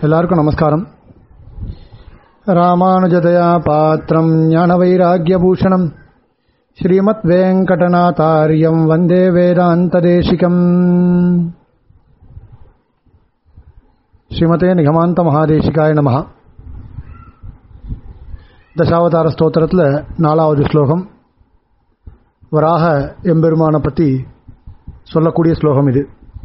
எல்லாருக்கும் நமஸ்காரம் ராமானுஜதயா பாத்திரம் ஞானவைராக்கியபூஷணம் ஸ்ரீமத் வெங்கடநாதாரியம் வந்தே வேதாந்ததேசிகம் ஸ்ரீமதே நிகமாந்த மகாதேசிகாய நம தசாவதார ஸ்தோத்திரத்தில் நாலாவது ஸ்லோகம் வராக எம்பெருமானை பற்றி சொல்லக்கூடிய ஸ்லோகம் இது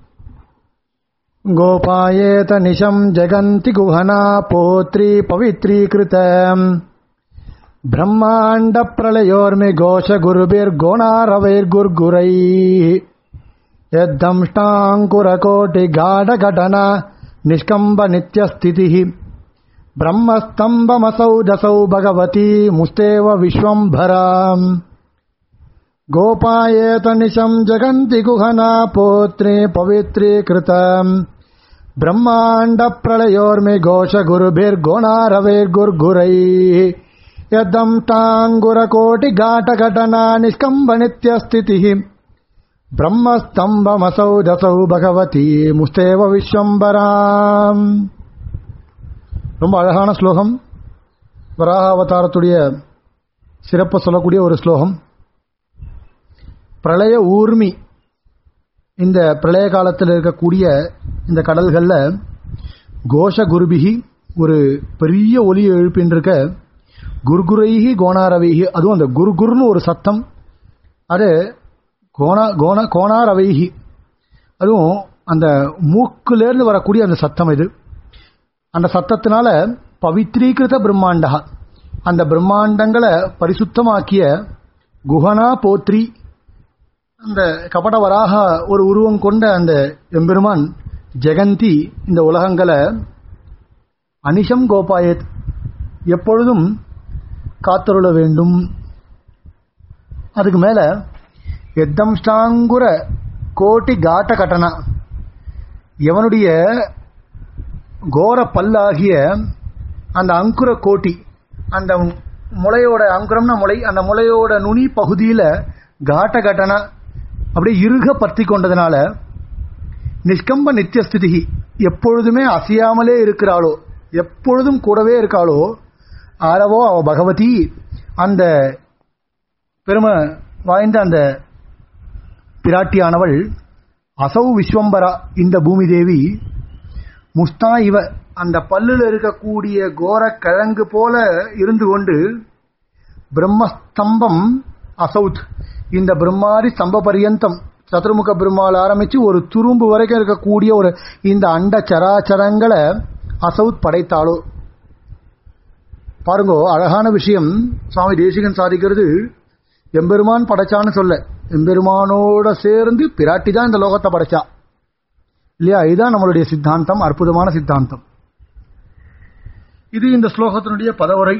गोपायेत निशम् जगन्ति गुहना पोत्री पवित्रीकृत ब्रह्माण्डप्रलयोर्मि घोषगुरुभिर्गोणारवैर्गुर्गुरैः यद्दंष्टाङ्कुरकोटिगाढघटना निष्कम्बनित्यस्थितिः ब्रह्मस्तम्भमसौ दसौ भगवती मुस्तेव विश्वम्भराम् गोपायेत निशम् जगन्ति गुहना पोत्री पवित्रीकृतम् ब्रह्माण्डप्रलयोर्मि घोषगुरुभिर्गुणारवैर्गुर्गुरैः यदम् ताङ्गुरकोटिघाटघटना निष्कम्बनित्यस्थितिः ब्रह्मस्तम्भमसौ दसौ भगवती முஸ்தேவ விஸ்வம்பராம் ரொம்ப அழகான ஸ்லோகம் வராக அவதாரத்துடைய சிறப்பு சொல்லக்கூடிய ஒரு ஸ்லோகம் பிரளய ஊர்மி இந்த பிரளய காலத்தில் இருக்கக்கூடிய இந்த கடல்களில் கோஷ குருபிகி ஒரு பெரிய ஒலி எழுப்பின்றிருக்க குர்குரைகி கோணாரவைகி அதுவும் அந்த குர்குர்னு ஒரு சத்தம் அது கோணா கோண கோணாரவைகி அதுவும் அந்த மூக்குலேருந்து வரக்கூடிய அந்த சத்தம் இது அந்த சத்தத்தினால பவித்ரீகிருத பிரம்மாண்டா அந்த பிரம்மாண்டங்களை பரிசுத்தமாக்கிய குஹனா போத்ரி அந்த கபட வராக ஒரு உருவம் கொண்ட அந்த எம்பெருமான் ஜெகந்தி இந்த உலகங்களை அனிஷம் கோபாயத் எப்பொழுதும் காத்தருள வேண்டும் அதுக்கு மேல எத்தம்ஷ்டாங்குர கோட்டி காட்ட கட்டணா எவனுடைய கோர பல்லாகிய அந்த அங்குர கோட்டி அந்த முளையோட அங்குரம்னா முளை அந்த முளையோட நுனி பகுதியில் காட்ட கட்டணா அப்படியே இறுக பற்றி கொண்டதுனால நிஷ்கம்ப நித்தியஸ்திதி எப்பொழுதுமே அசையாமலே இருக்கிறாளோ எப்பொழுதும் கூடவே இருக்காளோ ஆளவோ அவ பகவதி அந்த பெருமை வாய்ந்த அந்த பிராட்டியானவள் அசௌ விஸ்வம்பரா இந்த பூமி தேவி முஸ்தா இவ அந்த பல்லுல இருக்கக்கூடிய கோர கிழங்கு போல இருந்து கொண்டு பிரம்மஸ்தம்பம் அசௌத் இந்த பிரம்மாரி ஸ்தம்ப பரியந்தம் சதுர்முக பிரம்மாவில் ஆரம்பிச்சு ஒரு துரும்பு வரைக்கும் இருக்கக்கூடிய ஒரு இந்த அண்ட சராச்சரங்களை அசௌத் படைத்தாளோ பாருங்கோ அழகான விஷயம் சுவாமி தேசிகன் சாதிக்கிறது எம்பெருமான் படைச்சான்னு சொல்ல எம்பெருமானோட சேர்ந்து பிராட்டி தான் இந்த லோகத்தை படைச்சா இல்லையா இதுதான் நம்மளுடைய சித்தாந்தம் அற்புதமான சித்தாந்தம் இது இந்த ஸ்லோகத்தினுடைய பதவுரை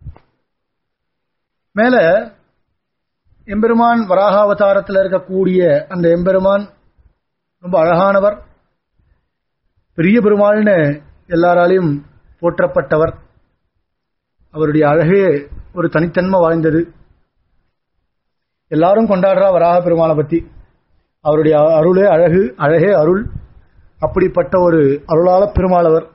மேல எம்பெருமான் வராகாவதாரத்தில் இருக்கக்கூடிய அந்த எம்பெருமான் ரொம்ப அழகானவர் பெரிய பெருமாள்னு எல்லாராலையும் போற்றப்பட்டவர் அவருடைய அழகே ஒரு தனித்தன்மை வாழ்ந்தது எல்லாரும் கொண்டாடுறா வராக பெருமாளை பத்தி அவருடைய அருளே அழகு அழகே அருள் அப்படிப்பட்ட ஒரு அருளாள பெருமாள் அவர்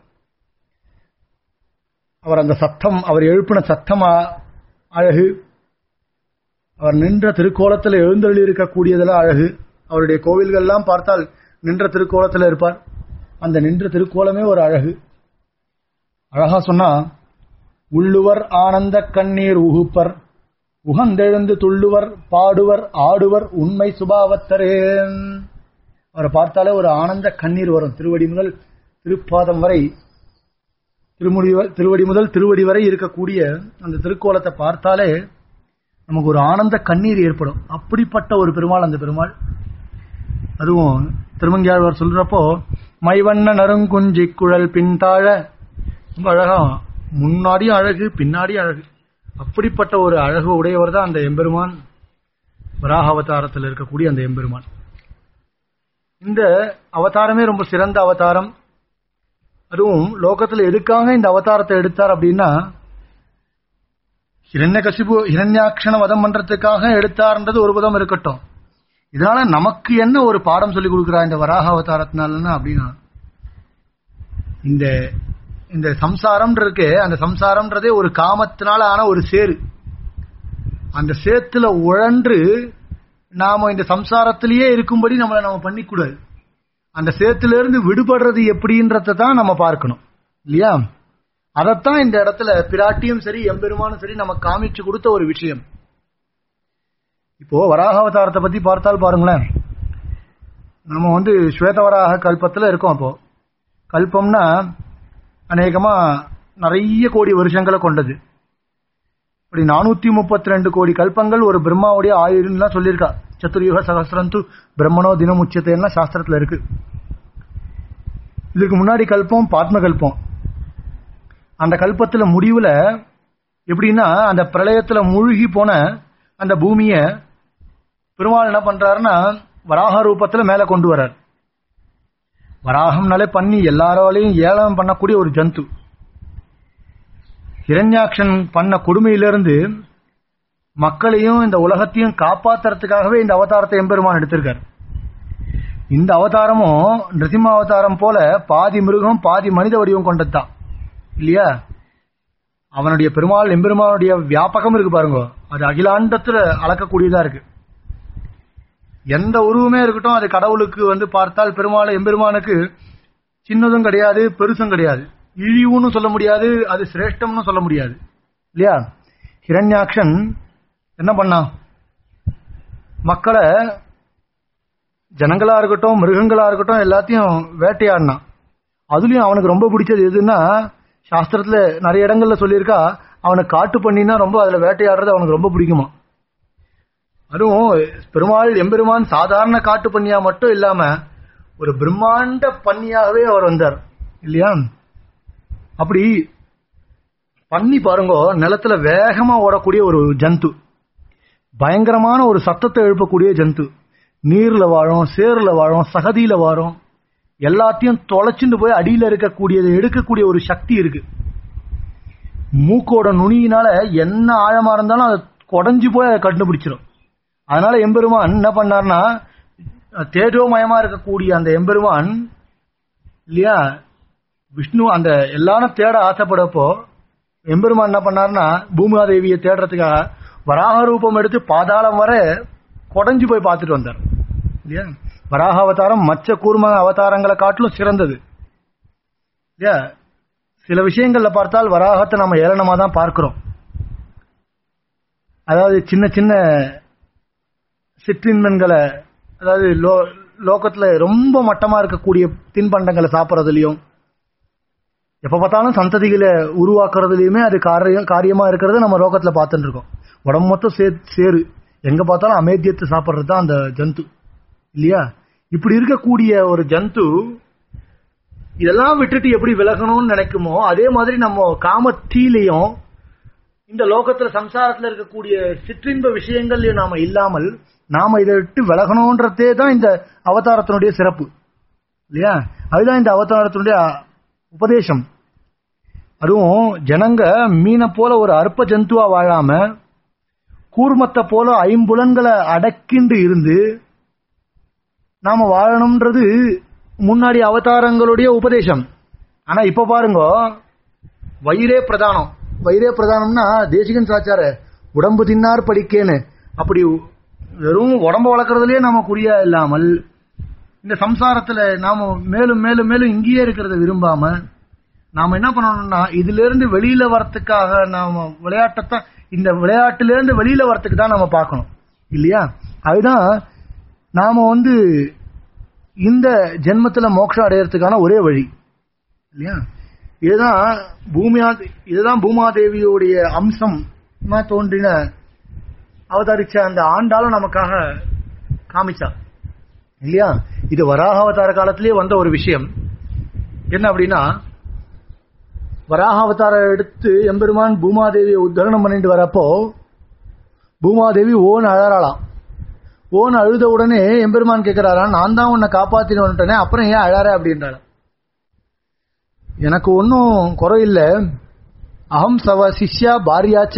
அவர் அந்த சத்தம் அவர் எழுப்பின சத்தம் அழகு அவர் நின்ற திருக்கோலத்தில் எழுந்தருளி இருக்கக்கூடியதெல்லாம் அழகு அவருடைய கோவில்கள்லாம் பார்த்தால் நின்ற திருக்கோலத்தில் இருப்பார் அந்த நின்ற திருக்கோலமே ஒரு அழகு அழகா சொன்னா உள்ளுவர் ஆனந்த கண்ணீர் உகுப்பர் உகந்தெழுந்து துள்ளுவர் பாடுவர் ஆடுவர் உண்மை சுபாவத்தரே அவரை பார்த்தாலே ஒரு ஆனந்த கண்ணீர் வரும் திருவடி முதல் திருப்பாதம் வரை திருமுடி திருவடி முதல் திருவடி வரை இருக்கக்கூடிய அந்த திருக்கோலத்தை பார்த்தாலே நமக்கு ஒரு ஆனந்த கண்ணீர் ஏற்படும் அப்படிப்பட்ட ஒரு பெருமாள் அந்த பெருமாள் அதுவும் திருமங்கியாழ்வார் சொல்றப்போ மைவண்ண நறுங்குஞ்சி குழல் பின்தாழ ரொம்ப அழகா முன்னாடியும் அழகு பின்னாடியும் அழகு அப்படிப்பட்ட ஒரு அழகு உடையவர் தான் அந்த எம்பெருமான் வராக அவதாரத்தில் இருக்கக்கூடிய அந்த எம்பெருமான் இந்த அவதாரமே ரொம்ப சிறந்த அவதாரம் அதுவும் லோகத்தில் எதுக்காக இந்த அவதாரத்தை எடுத்தார் அப்படின்னா ஹிரண்ய கசிபு ஹிரண்யாட்சண வதம் பண்றதுக்காக எடுத்தார்ன்றது ஒரு பதம் இருக்கட்டும் இதனால நமக்கு என்ன ஒரு பாடம் சொல்லி கொடுக்குறா இந்த வராக அவதாரத்தினாலன்னா அப்படின்னா இந்த இந்த சம்சாரம் இருக்கு அந்த சம்சாரம்ன்றதே ஒரு காமத்தினால ஆன ஒரு சேரு அந்த சேத்துல உழன்று நாம இந்த சம்சாரத்திலேயே இருக்கும்படி நம்மளை நம்ம பண்ணிக்கூடாது அந்த சேத்துல இருந்து விடுபடுறது எப்படின்றத தான் நம்ம பார்க்கணும் இல்லையா அதைத்தான் இந்த இடத்துல பிராட்டியும் சரி எம்பெருமானும் சரி நம்ம காமிச்சு கொடுத்த ஒரு விஷயம் இப்போ வராகாவதாரத்தை பத்தி பார்த்தால் பாருங்களேன் நம்ம வந்து ஸ்வேதவராக கல்பத்துல இருக்கோம் அப்போ கல்பம்னா அநேகமா நிறைய கோடி வருஷங்களை கொண்டது இப்படி நானூத்தி முப்பத்தி ரெண்டு கோடி கல்பங்கள் ஒரு பிரம்மாவுடைய ஆயுள்லாம் சொல்லியிருக்கா சத்துர்யுக சகசிரந்து பிரம்மனோ தினம் உச்சத்தைன்னா சாஸ்திரத்துல இருக்கு இதுக்கு முன்னாடி கல்பம் பாத்ம கல்பம் அந்த கல்பத்துல முடிவுல எப்படின்னா அந்த பிரளயத்துல மூழ்கி போன அந்த பூமிய பெருமாள் என்ன பண்றாருன்னா வராக ரூபத்துல மேல கொண்டு வர்றார் வராகம்னாலே பண்ணி எல்லாராலையும் ஏளனம் பண்ணக்கூடிய ஒரு ஜந்து ஹிரண்யாக்ஷன் பண்ண கொடுமையிலிருந்து மக்களையும் இந்த உலகத்தையும் காப்பாத்துறதுக்காகவே இந்த அவதாரத்தை எம்பெருமான் எடுத்திருக்கார் இந்த அவதாரமும் நிருசிம்ம அவதாரம் போல பாதி மிருகம் பாதி மனித வடிவம் கொண்டதுதான் இல்லையா அவனுடைய பெருமாள் எம்பெருமானுடைய வியாபகம் இருக்கு பாருங்க அது அகிலாண்டத்துல அளக்கக்கூடியதா இருக்கு எந்த உருவமே இருக்கட்டும் அது கடவுளுக்கு வந்து பார்த்தால் பெருமாள் எம்பெருமானுக்கு சின்னதும் கிடையாது பெருசும் கிடையாது இழிவுன்னு சொல்ல முடியாது அது சிரேஷ்டம்னு சொல்ல முடியாது இல்லையா ஹிரண்யாக்ஷன் என்ன பண்ணான் மக்களை ஜனங்களா இருக்கட்டும் மிருகங்களா இருக்கட்டும் எல்லாத்தையும் வேட்டையாடினான் அதுலயும் அவனுக்கு ரொம்ப பிடிச்சது எதுன்னா சாஸ்திரத்துல நிறைய இடங்கள்ல சொல்லியிருக்கா அவனை காட்டு பண்ணினா ரொம்ப அதுல வேட்டையாடுறது அவனுக்கு ரொம்ப பிடிக்குமா அதுவும் பெருமாள் எம்பெருமான் சாதாரண காட்டு பண்ணியா மட்டும் இல்லாம ஒரு பிரம்மாண்ட பண்ணியாகவே அவர் வந்தார் இல்லையா அப்படி பண்ணி பாருங்க நிலத்துல வேகமா ஓடக்கூடிய ஒரு ஜந்து பயங்கரமான ஒரு சத்தத்தை எழுப்பக்கூடிய ஜந்து நீர்ல வாழும் சேறுல வாழும் சகதியில வாழும் எல்லாத்தையும் தொலைச்சுட்டு போய் அடியில இருக்கக்கூடியதை எடுக்கக்கூடிய ஒரு சக்தி இருக்கு மூக்கோட நுனியினால என்ன ஆழமா இருந்தாலும் அதை குடஞ்சு போய் அதை கண்டுபிடிச்சிடும் அதனால எம்பெருமான் என்ன பண்ணார்னா தேஜோமயமா இருக்கக்கூடிய அந்த எம்பெருமான் இல்லையா விஷ்ணு அந்த எல்லாரும் தேட ஆசைப்படப்போ எம்பெருமான் என்ன பண்ணார்னா பூமாதேவியை தேடுறதுக்காக வராக ரூபம் எடுத்து பாதாளம் வர குடஞ்சு போய் பார்த்துட்டு வந்தார் இல்லையா வராக அவதாரம் மற்ற கூர்ம அவதாரங்களை காட்டிலும் சிறந்தது இல்லையா சில விஷயங்கள்ல பார்த்தால் வராகத்தை நம்ம ஏளனமா தான் பார்க்கிறோம் அதாவது சின்ன சின்ன சிற்றின்மன்களை அதாவது லோ லோகத்துல ரொம்ப மட்டமா இருக்கக்கூடிய தின்பண்டங்களை சாப்பிட்றதுலயும் எப்ப பார்த்தாலும் சந்ததிகளை உருவாக்குறதுலயுமே அது காரியம் காரியமா இருக்கிறத நம்ம லோகத்துல பார்த்துட்டு இருக்கோம் உடம்பு மொத்தம் சே சேரு எங்க பார்த்தாலும் அமேத்தியத்தை சாப்பிட்றது தான் அந்த ஜந்து இல்லையா இப்படி இருக்கக்கூடிய ஒரு ஜந்து இதெல்லாம் விட்டுட்டு எப்படி விலகணும்னு நினைக்குமோ அதே மாதிரி நம்ம காமத்தீலையும் இந்த லோகத்துல சம்சாரத்துல இருக்கக்கூடிய சிற்றின்ப விஷயங்கள்லயும் நாம இல்லாமல் நாம இதை விட்டு விலகணும்ன்றதே தான் இந்த அவதாரத்தினுடைய சிறப்பு இல்லையா அதுதான் இந்த அவதாரத்தினுடைய உபதேசம் அதுவும் ஜனங்க மீனை போல ஒரு அற்ப ஜந்துவா வாழாம கூர்மத்தை போல ஐம்புலன்களை அடக்கிண்டு இருந்து நாம வாழணும்ன்றது முன்னாடி அவதாரங்களுடைய உபதேசம் ஆனா இப்ப பாருங்க வயிறே பிரதானம் வயிறே பிரதானம்னா தேசிகன் சாச்சார உடம்பு தின்னார் படிக்கேன்னு அப்படி வெறும் உடம்ப வளர்க்கறதுலயே நாம குறியா இல்லாமல் இந்த சம்சாரத்துல நாம மேலும் மேலும் மேலும் இங்கேயே இருக்கிறத விரும்பாம நாம என்ன பண்ணணும்னா இதுல இருந்து வெளியில வரத்துக்காக நாம விளையாட்டத்தான் இந்த விளையாட்டுல இருந்து வெளியில வரத்துக்கு தான் நாம பார்க்கணும் இல்லையா அதுதான் நாம வந்து இந்த ஜென்மத்துல மோட்சம் அடையறதுக்கான ஒரே வழி இல்லையா இதுதான் பூமியா இதுதான் பூமாதேவியுடைய அம்சம் தோன்றின அவதரிச்ச அந்த ஆண்டாலும் நமக்காக காமிச்சா இல்லையா இது வராக அவதார காலத்திலேயே வந்த ஒரு விஷயம் என்ன அப்படின்னா வராக அவதாரம் எடுத்து எம்பெருமான் பூமாதேவியை உத்தரணம் பண்ணிட்டு வரப்போ பூமாதேவி ஓன் அழறாளாம் ஓன் அழுத உடனே எம்பெருமான் கேட்கிறாரா நான் தான் உன்னை காப்பாத்தின்னு வந்துட்டேனே அப்புறம் ஏன் அழற அப்படின்றாராம் எனக்கு ஒன்றும் குறை இல்லை அகம் சவ சிஷ்யா பாரியாச்ச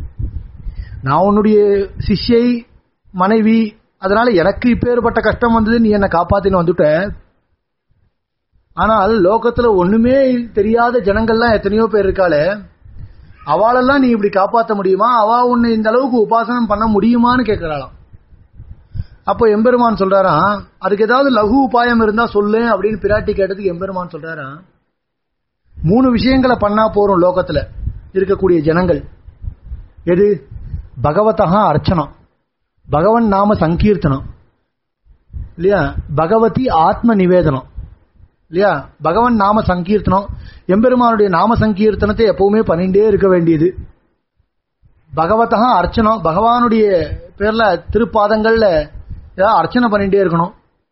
நான் உன்னுடைய சிஷ்யை மனைவி அதனால எனக்கு இப்பேற்பட்ட கஷ்டம் வந்தது நீ என்னை காப்பாத்தின்னு வந்துட்ட ஆனால் லோகத்துல ஒண்ணுமே தெரியாத ஜனங்கள்லாம் எத்தனையோ பேர் இருக்காளே அவளெல்லாம் நீ இப்படி காப்பாற்ற முடியுமா அவ உன்னை இந்த அளவுக்கு உபாசனம் பண்ண முடியுமான்னு கேட்கிறாளாம் அப்போ எம்பெருமான் சொல்றாராம் அதுக்கு ஏதாவது லகு உபாயம் இருந்தா சொல்லு அப்படின்னு பிராட்டி கேட்டதுக்கு எம்பெருமான் சொல்றாராம் மூணு விஷயங்களை பண்ணா போறோம் லோகத்துல இருக்கக்கூடிய ஜனங்கள் எது பகவதா அர்ச்சனம் பகவன் நாம சங்கீர்த்தனம் இல்லையா பகவதி ஆத்ம நிவேதனம் இல்லையா பகவன் நாம சங்கீர்த்தனம் எம்பெருமானுடைய நாம சங்கீர்த்தனத்தை எப்பவுமே பண்ணிட்டே இருக்க வேண்டியது பகவதா அர்ச்சனம் பகவானுடைய பேர்ல திருப்பாதங்கள்ல ஏதாவது அர்ச்சனை பண்ணிட்டே இருக்கணும்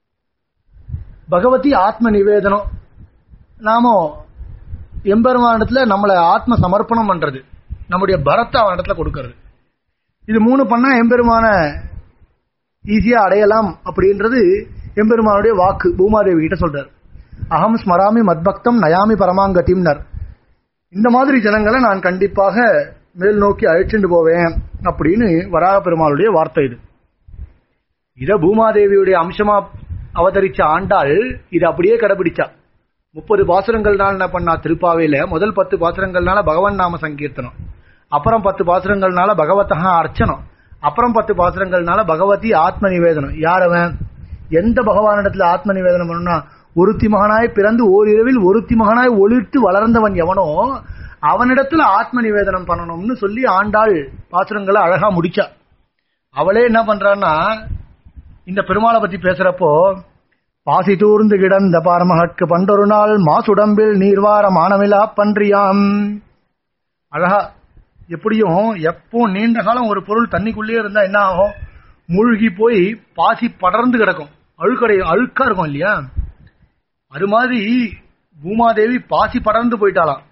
பகவதி ஆத்ம நிவேதனம் நாம எம்பெருமானிடத்துல நம்மளை ஆத்ம சமர்ப்பணம் பண்றது நம்முடைய பரத்தை அவனிடத்துல கொடுக்கறது இது மூணு பண்ணா எம்பெருமான ஈஸியா அடையலாம் அப்படின்றது எம்பெருமானுடைய வாக்கு பூமாதேவி கிட்ட சொல்றார் அகம் ஸ்மராமி மத்பக்தம் நயாமி பரமாங்கத்திம்னர் இந்த மாதிரி ஜனங்களை நான் கண்டிப்பாக மேல் நோக்கி அழைச்சிட்டு போவேன் அப்படின்னு வராக பெருமாளுடைய வார்த்தை இது இத பூமாதேவியுடைய அம்சமா அவதரிச்ச ஆண்டாள் இது அப்படியே கடைபிடிச்சா முப்பது பாசுரங்கள்னால என்ன பண்ணா திருப்பாவையில முதல் பத்து பாசுரங்கள்னால பகவான் நாம சங்கீர்த்தனம் அப்புறம் பத்து பாசுரங்கள்னால பகவத்தகா அர்ச்சனம் அப்புறம் பத்து பாசுரங்கள்னால பகவதி ஆத்ம நிவேதனம் யார் அவன் எந்த பகவானிடத்துல ஆத்ம நிவேதனம் பண்ணணும்னா ஒருத்தி மகனாய் பிறந்து ஓரிரவில் ஒருத்தி மகனாய் ஒளிர்த்து வளர்ந்தவன் எவனோ அவனிடத்துல ஆத்ம நிவேதனம் பண்ணணும்னு சொல்லி ஆண்டாள் பாசுரங்களை அழகா முடிச்சா அவளே என்ன பண்றான்னா இந்த பெருமாளை பத்தி பேசுறப்போ பாசி தூர்ந்து கிடந்த பார்மகற்கு பண்டொரு நாள் மாசுடம்பில் நீர்வார மானமிலா பன்றியாம் அழகா எப்படியும் எப்போ நீண்ட காலம் ஒரு பொருள் தண்ணிக்குள்ளேயே இருந்தா என்ன ஆகும் மூழ்கி போய் பாசி படர்ந்து கிடக்கும் அழுக்கடை அழுக்கா இருக்கும் இல்லையா அது மாதிரி பூமாதேவி பாசி படர்ந்து போயிட்டாளாம்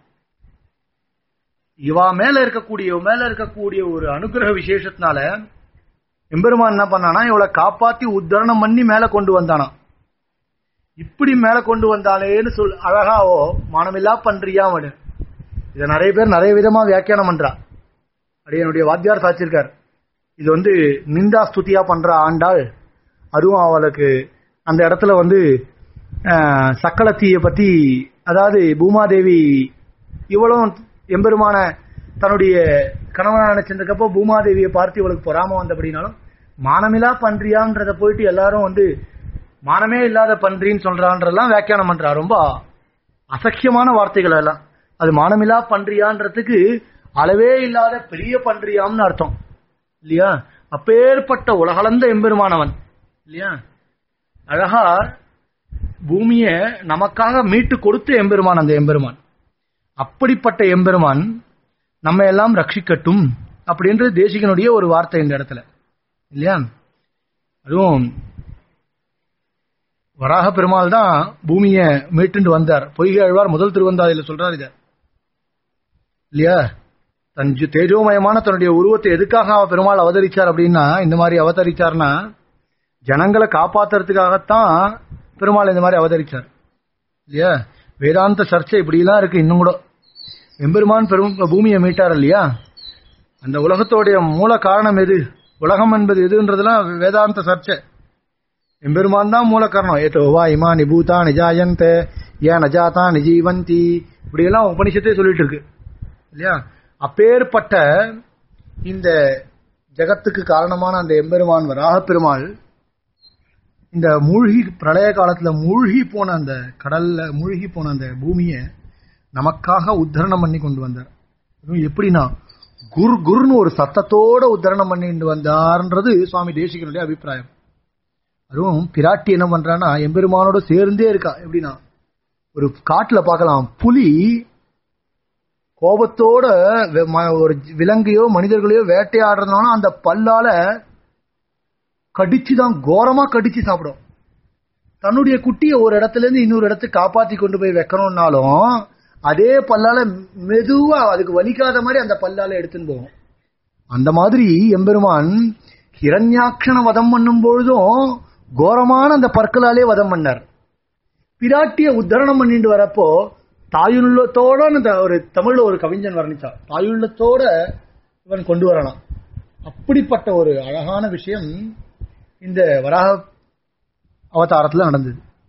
இவா மேல இருக்கக்கூடிய இவ மேல இருக்கக்கூடிய ஒரு அனுகிரக விசேஷத்தினால எம்பெருமான் என்ன பண்ணானா இவளை காப்பாத்தி உத்தரணம் பண்ணி மேல கொண்டு வந்தானா இப்படி மேல கொண்டு வந்தாலேன்னு சொல் அழகாவோ மானமில்லா பண்றியா அவனு இதை நிறைய பேர் நிறைய விதமா வியாக்கியானம் பண்றா அப்படியே என்னுடைய வாத்தியார் சாச்சிருக்கார் இது வந்து நிந்தா ஸ்துதியா பண்ற ஆண்டாள் அதுவும் அவளுக்கு அந்த இடத்துல வந்து அஹ், சக்களத்திய பத்தி அதாவது பூமாதேவி இவளும் எம்பெருமான தன்னுடைய கணவனா நினைச்சிருந்தக்கப்போ பூமாதேவியை பார்த்து இவளுக்கு பொறாம வந்தபடினாலும் மானமில்லா பன்றியான்றத போயிட்டு எல்லாரும் வந்து மானமே இல்லாத பன்றின்னு சொல்றான்றெல்லாம் வியாக்கியானம் பண்றா ரொம்ப அசக்கியமான வார்த்தைகள் எல்லாம் அது மானமில்லா பன்றியான்றதுக்கு அளவே இல்லாத பெரிய பன்றியாம்னு அர்த்தம் இல்லையா அப்பேற்பட்ட உலகளந்த எம்பெருமானவன் இல்லையா அழகா பூமிய நமக்காக மீட்டு கொடுத்த எம்பெருமான் அந்த எம்பெருமான் அப்படிப்பட்ட எம்பெருமான் நம்ம எல்லாம் ரட்சிக்கட்டும் அப்படின்றது தேசிகனுடைய ஒரு வார்த்தை இந்த இடத்துல இல்லையா அதுவும் வராக பெருமாள் தான் பூமியை மீட்டுண்டு வந்தார் பொய்கை அழ்வார் முதல் திருவந்தாதியில சொல்றார் இத இல்லையா தன் ஜு- தேஜோமயமான தன்னுடைய உருவத்தை எதுக்காக அவ பெருமாள் அவதரிச்சார் அப்படின்னா இந்த மாதிரி அவதரிச்சார்னா ஜனங்களை காப்பாத்துறதுக்காகத்தான் பெருமாள் இந்த மாதிரி அவதரிச்சார் இல்லையா வேதாந்த சர்ச்சை இப்படிலாம் இருக்கு இன்னும் கூட எம்பெருமான் பெரும் பூமியை மீட்டார் இல்லையா அந்த உலகத்தோடைய மூல காரணம் எது உலகம் என்பது எதுன்றதுலாம் வேதாந்த சர்ச்சை எம்பெருமான் தான் மூல காரணம் ஏதோ வா இமா நிபூதா நிஜாயந்த ஏன் நஜாதா நிஜீவந்தி இப்படியெல்லாம் உபனிஷத்தே சொல்லிட்டு இருக்கு இல்லையா அப்பேற்பட்ட இந்த ஜகத்துக்கு காரணமான அந்த எம்பெருமான் வராக பெருமாள் இந்த மூழ்கி பிரளய காலத்துல மூழ்கி போன அந்த கடல்ல மூழ்கி போன அந்த பூமியை நமக்காக உத்தரணம் பண்ணி கொண்டு வந்தார் அதுவும் எப்படின்னா குர் குர்னு ஒரு சத்தத்தோட உத்தரணம் பண்ணிட்டு வந்தார்ன்றது சுவாமி தேசிகனுடைய அபிப்பிராயம் அதுவும் பிராட்டி என்ன பண்றான்னா எம்பெருமானோட சேர்ந்தே இருக்கா எப்படின்னா ஒரு காட்டுல பார்க்கலாம் புலி கோபத்தோட வெ- ம- ஒரு விலங்கையோ மனிதர்களையோ வேட்டையாடுறதுனால அந்த பல்லால கடிச்சு தான் கோரமா கடிச்சு சாப்பிடும் தன்னுடைய குட்டியை ஒரு இடத்துல இருந்து இன்னொரு இடத்துக்கு காப்பாத்தி கொண்டு போய் வைக்கணும்னாலும் அதே பல்லால மெதுவா அதுக்கு வலிக்காத மாதிரி அந்த பல்லால எடுத்துன்னு போகும் அந்த மாதிரி எம்பெருமான் ஹிரண்யாட்சண வதம் பண்ணும் பொழுதும் கோரமான அந்த பற்களாலே வதம் பண்ணார் பிராட்டிய உத்தரணம் பண்ணிட்டு வரப்போ தாயுள்ளத்தோட அந்த ஒரு தமிழ்ல ஒரு கவிஞன் வர்ணிச்சா தாயுள்ளத்தோட இவன் கொண்டு வரலாம் அப்படிப்பட்ட ஒரு அழகான விஷயம் இந்த வராக அவதாரத்துல நடந்தது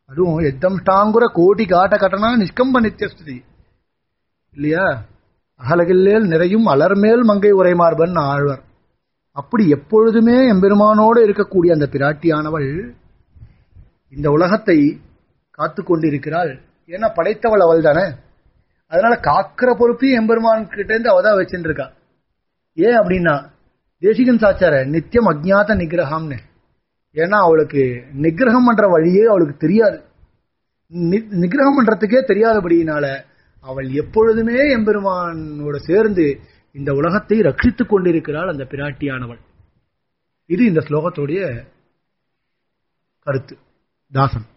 அதுவும் எத்தம் டாங்குற கோடி காட்ட கட்டனா நிஷ்கம்ப நித்தியஸ்துதி இல்லையா அகலகில்லேல் நிறையும் அலர்மேல் மங்கை உரைமார்பன் ஆழ்வர் அப்படி எப்பொழுதுமே எம்பெருமானோடு இருக்கக்கூடிய அந்த பிராட்டியானவள் இந்த உலகத்தை காத்து கொண்டிருக்கிறாள் ஏன்னா படைத்தவள் அவள் தானே அதனால காக்கிற பொறுப்பையும் எம்பெருமான் கிட்ட இருந்து அவ தான் வச்சுட்டு இருக்கா ஏன் அப்படின்னா தேசிகன் சாச்சார நித்தியம் அஜ்ஞாத நிகிரகம்னு ஏன்னா அவளுக்கு நிகிரகம் பண்ற வழியே அவளுக்கு தெரியாது நி- நிகிரகம் பண்றதுக்கே தெரியாதபடியினால அவள் எப்பொழுதுமே எம்பெருமானோட சேர்ந்து இந்த உலகத்தை ரட்சித்துக் கொண்டிருக்கிறாள் அந்த பிராட்டியானவள் இது இந்த ஸ்லோகத்துடைய கருத்து தாசன்